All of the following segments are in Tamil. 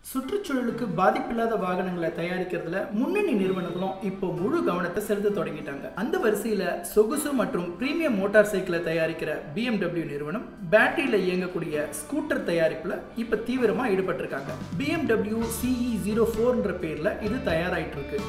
சுற்றுச்சூழலுக்கு பாதிப்பில்லாத வாகனங்களை தயாரிக்கிறதுல முன்னணி நிறுவனங்களும் இப்போ முழு கவனத்தை செலுத்த தொடங்கிட்டாங்க அந்த வரிசையில் சொகுசு மற்றும் பிரீமியம் மோட்டார் சைக்கிளை தயாரிக்கிற BMW நிறுவனம் பேட்டரியில் இயங்கக்கூடிய ஸ்கூட்டர் தயாரிப்பில் இப்போ தீவிரமாக ஈடுபட்டிருக்காங்க BMW CE ஜீரோ ஃபோர்ன்ற பேரில் இது தயாராயிட்டு இருக்கு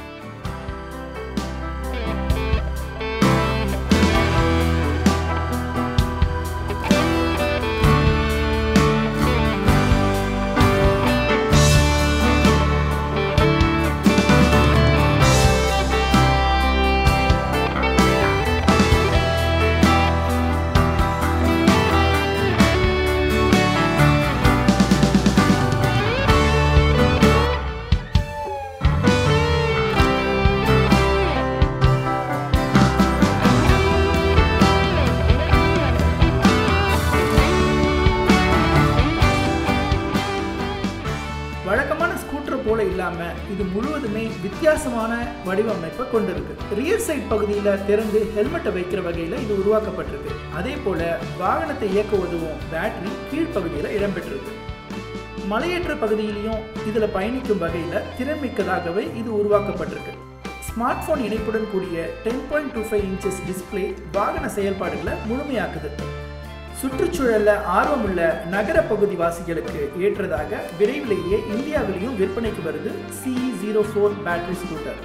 வழக்கமான ஸ்கூட்டர் போல இல்லாம இது முழுவதுமே வித்தியாசமான வடிவமைப்பை கொண்டிருக்கு ரியர் சைட் பகுதியில் திறந்து ஹெல்மெட்டை வைக்கிற வகையில் இது உருவாக்கப்பட்டிருக்கு அதே போல வாகனத்தை இயக்க உதவும் பேட்டரி கீழ்ப்பகுதியில் இடம்பெற்றிருக்கு மலையேற்ற பகுதியிலையும் இதில் பயணிக்கும் வகையில் திறன்மிக்கதாகவே இது உருவாக்கப்பட்டிருக்கு ஸ்மார்ட் போன் இணைப்புடன் கூடிய ten point two five inches display வாகன செயல்பாடுகளை முழுமையாக்குது சுற்றுச்சூழல்ல ஆர்வமுள்ள நகர பகுதி வாசிகளுக்கு ஏற்றதாக விரைவிலேயே இந்தியாவிலையும் விற்பனைக்கு வருது CE zero four battery scooter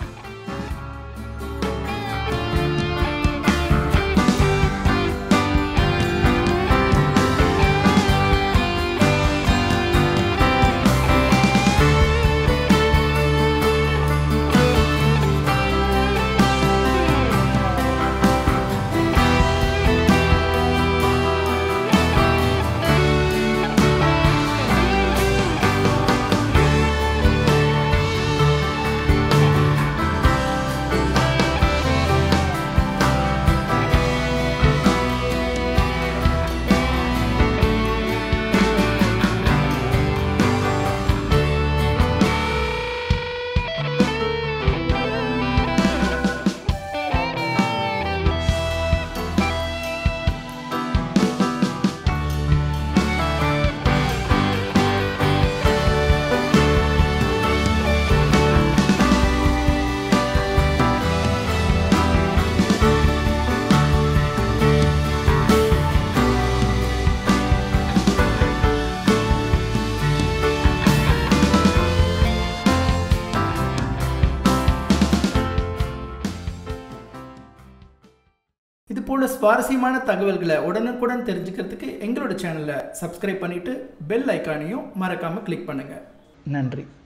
இது போல சுவாரஸ்யமான தகவல்களை உடனுக்குடன் தெரிஞ்சுக்கிறதுக்கு எங்களோட சேனலை சப்ஸ்கிரைப் பண்ணிட்டு பெல் ஐக்கானையும் மறக்காம கிளிக் பண்ணுங்க நன்றி